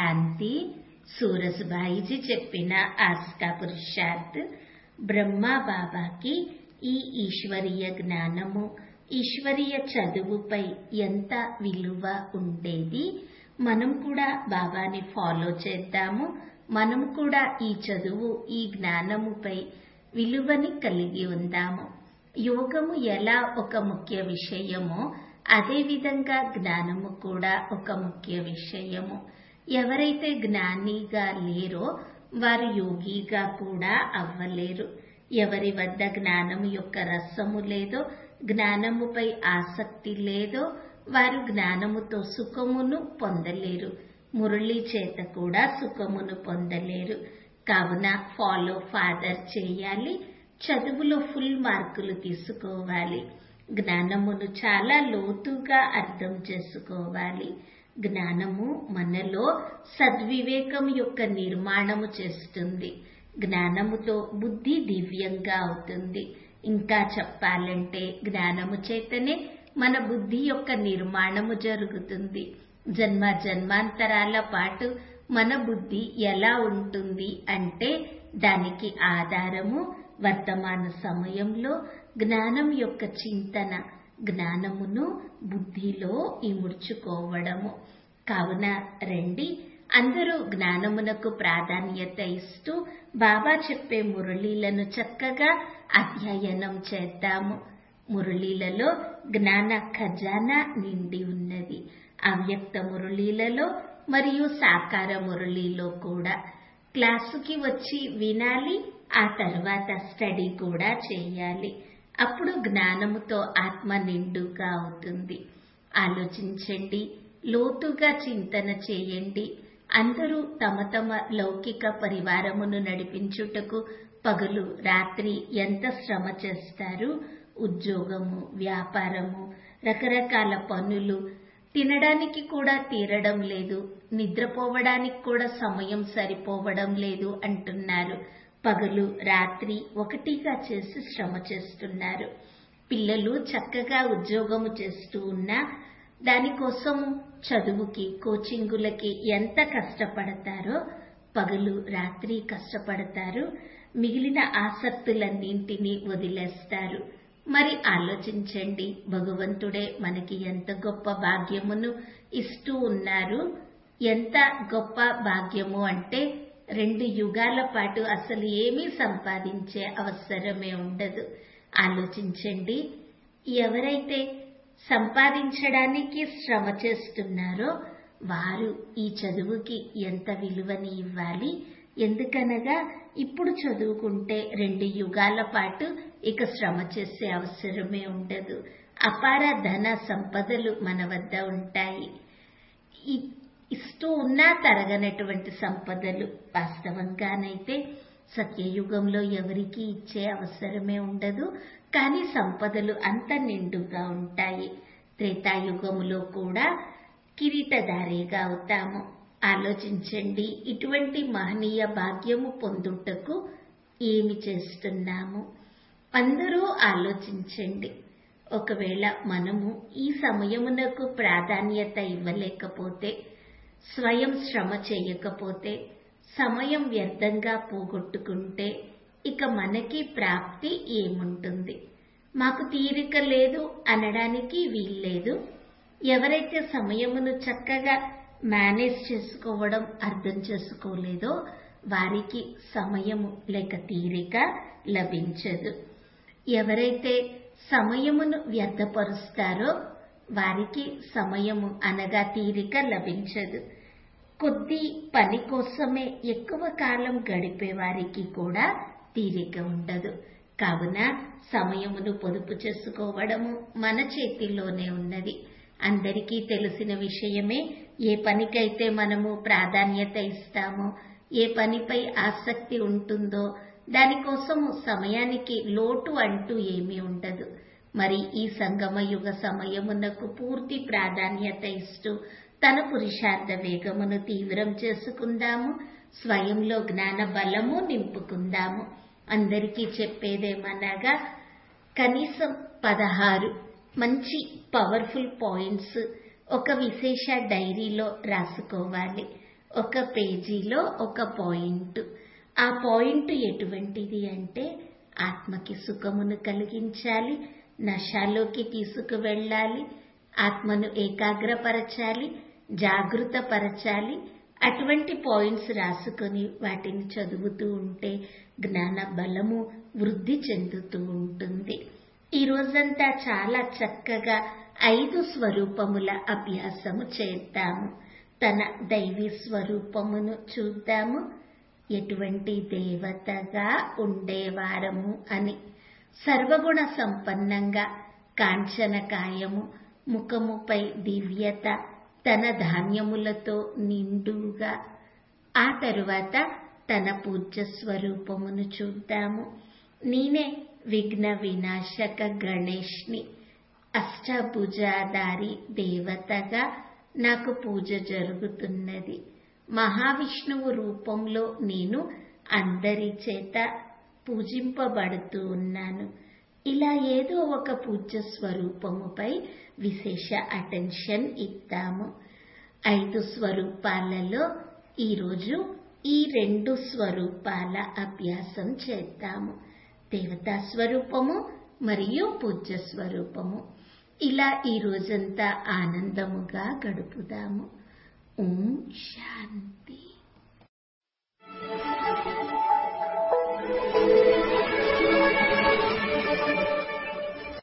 శాంతి సూరజ్భాయిజీ చెప్పిన ఆస్కా పురుషార్థ్ బ్రహ్మ బాబాకి ఈ ఈశ్వరీయ జ్ఞానము ఈశ్వరీయ చదువుపై ఎంత విలువ ఉండేది మనం కూడా బాబాని ఫాలో చేద్దాము మనం కూడా ఈ చదువు ఈ జ్ఞానముపై విలువని కలిగి ఉందాము యోగము ఎలా ఒక ముఖ్య విషయమో అదేవిధంగా జ్ఞానము కూడా ఒక ముఖ్య విషయము ఎవరైతే జ్ఞానిగా లేరో వారు యోగిగా కూడా అవ్వలేరు ఎవరి వద్ద జ్ఞానము యొక్క రసము లేదో జ్ఞానముపై ఆసక్తి లేదో వారు జ్ఞానముతో సుఖమును పొందలేరు మురళి చేత కూడా సుఖమును పొందలేరు కావున ఫాలో ఫాదర్ చేయాలి చదువులో ఫుల్ మార్కులు తీసుకోవాలి జ్ఞానమును చాలా లోతుగా అర్థం చేసుకోవాలి జ్ఞానము మనలో సద్వివేకం యొక్క నిర్మాణము చేస్తుంది జ్ఞానముతో బుద్ధి దివ్యంగా అవుతుంది ఇంకా చెప్పాలంటే జ్ఞానము చేతనే మన బుద్ధి యొక్క నిర్మాణము జరుగుతుంది జన్మ జన్మాంతరాల పాటు మన బుద్ధి ఎలా ఉంటుంది అంటే దానికి ఆధారము వర్తమాన సమయంలో జ్ఞానం యొక్క చింతన జ్ఞానమును బుద్ధిలో ఇముడ్చుకోవడము కావున రండి అందరూ జ్ఞానమునకు ప్రాధాన్యత ఇస్తూ బాబా చెప్పే మురళీలను చక్కగా అధ్యయనం చేద్దాము మురళీలలో జ్ఞాన ఖజానా నిండి ఉన్నది అవ్యక్త మురళీలలో మరియు సాకార మురళీలో కూడా క్లాసుకి వచ్చి వినాలి ఆ తర్వాత స్టడీ కూడా చేయాలి అప్పుడు జ్ఞానముతో ఆత్మ నిండుగా అవుతుంది ఆలోచించండి లోతుగా చింతన చేయండి అందరూ తమ తమ లౌకిక పరివారమును నడిపించుటకు పగలు రాత్రి ఎంత శ్రమ చేస్తారు ఉద్యోగము వ్యాపారము రకరకాల పనులు తినడానికి కూడా తీరడం లేదు నిద్రపోవడానికి కూడా సమయం సరిపోవడం లేదు అంటున్నారు పగలు రాత్రి ఒకటిగా చేసి శ్రమ చేస్తున్నారు పిల్లలు చక్కగా ఉద్యోగము చేస్తూ ఉన్నా దానికోసము చదువుకి కోచింగులకి ఎంత కష్టపడతారో పగలు రాత్రి కష్టపడతారు మిగిలిన ఆసక్తులన్నింటినీ వదిలేస్తారు మరి ఆలోచించండి భగవంతుడే మనకి ఎంత గొప్ప భాగ్యమును ఇస్తూ ఉన్నారు ఎంత గొప్ప భాగ్యము అంటే రెండు యుగాల పాటు అసలు ఏమీ సంపాదించే అవసరమే ఉండదు ఆలోచించండి ఎవరైతే సంపాదించడానికి శ్రమ చేస్తున్నారో వారు ఈ చదువుకి ఎంత విలువని ఇవ్వాలి ఎందుకనగా ఇప్పుడు చదువుకుంటే రెండు యుగాల పాటు ఇక శ్రమ చేసే అవసరమే ఉండదు అపార ధన సంపదలు మన వద్ద ఉంటాయి ఇస్తూ ఉన్నా తరగనటువంటి సంపదలు వాస్తవంగానైతే సత్యయుగంలో ఎవరికి ఇచ్చే అవసరమే ఉండదు కానీ సంపదలు అంత నిండుగా ఉంటాయి త్రేతాయుగములో కూడా కిరీటధారిగా అవుతాము ఆలోచించండి ఇటువంటి మహనీయ భాగ్యము పొందుటకు ఏమి చేస్తున్నాము అందరూ ఆలోచించండి ఒకవేళ మనము ఈ సమయమునకు ప్రాధాన్యత ఇవ్వలేకపోతే స్వయం శ్రమ చేయకపోతే సమయం వ్యర్థంగా పోగొట్టుకుంటే ఇక మనకి ప్రాప్తి ఏముంటుంది మాకు తీరిక లేదు అనడానికి వీల్లేదు ఎవరైతే సమయమును చక్కగా మేనేజ్ చేసుకోవడం అర్థం చేసుకోలేదో వారికి సమయము లేక తీరిక లభించదు ఎవరైతే సమయమును వ్యర్థపరుస్తారో వారికి సమయము అనగా తీరిక లభించదు కొద్ది పని కోసమే ఎక్కువ కాలం గడిపే వారికి కూడా తీరిక ఉండదు కావున సమయమును పొదుపు చేసుకోవడము మన చేతిలోనే ఉన్నది అందరికీ తెలిసిన విషయమే ఏ పనికైతే మనము ప్రాధాన్యత ఇస్తామో ఏ పనిపై ఆసక్తి ఉంటుందో దానికోసము సమయానికి లోటు అంటూ ఏమీ ఉండదు మరి ఈ సంగమ యుగ సమయమునకు పూర్తి ప్రాధాన్యత ఇస్తూ తన పురుషార్థ వేగమును తీవ్రం చేసుకుందాము స్వయంలో జ్ఞాన బలము నింపుకుందాము అందరికీ చెప్పేదేమనగా కనీసం పదహారు మంచి పవర్ఫుల్ పాయింట్స్ ఒక విశేష డైరీలో రాసుకోవాలి ఒక పేజీలో ఒక పాయింట్ ఆ పాయింట్ ఎటువంటిది అంటే ఆత్మకి సుఖమును కలిగించాలి నశాలోకి తీసుకువెళ్ళాలి ఆత్మను ఏకాగ్రపరచాలి జాగృతపరచాలి అటువంటి పాయింట్స్ రాసుకొని వాటిని చదువుతూ ఉంటే జ్ఞాన బలము వృద్ధి చెందుతూ ఉంటుంది ఈ రోజంతా చాలా చక్కగా ఐదు స్వరూపముల అభ్యాసము చేద్దాము తన దైవీ స్వరూపమును చూద్దాము ఎటువంటి దేవతగా ఉండేవారము అని సర్వగుణ సంపన్నంగా కాంచనకాయము ముఖముపై దివ్యత తన ధాన్యములతో నిండుగా ఆ తరువాత తన పూజ్య స్వరూపమును చూద్దాము నేనే విఘ్న వినాశక గణేష్ని అష్టభుజాధారి దేవతగా నాకు పూజ జరుగుతున్నది మహావిష్ణువు రూపంలో నేను అందరి చేత పూజింపబడుతూ ఉన్నాను ఇలా ఏదో ఒక పూజ్య స్వరూపముపై విశేష అటెన్షన్ ఇద్దాము ఐదు స్వరూపాలలో ఈరోజు ఈ రెండు స్వరూపాల అభ్యాసం చేద్దాము దేవతా స్వరూపము మరియు పూజ్య స్వరూపము ఇలా ఈ రోజంతా ఆనందముగా గడుపుదాము ఓం శాంతి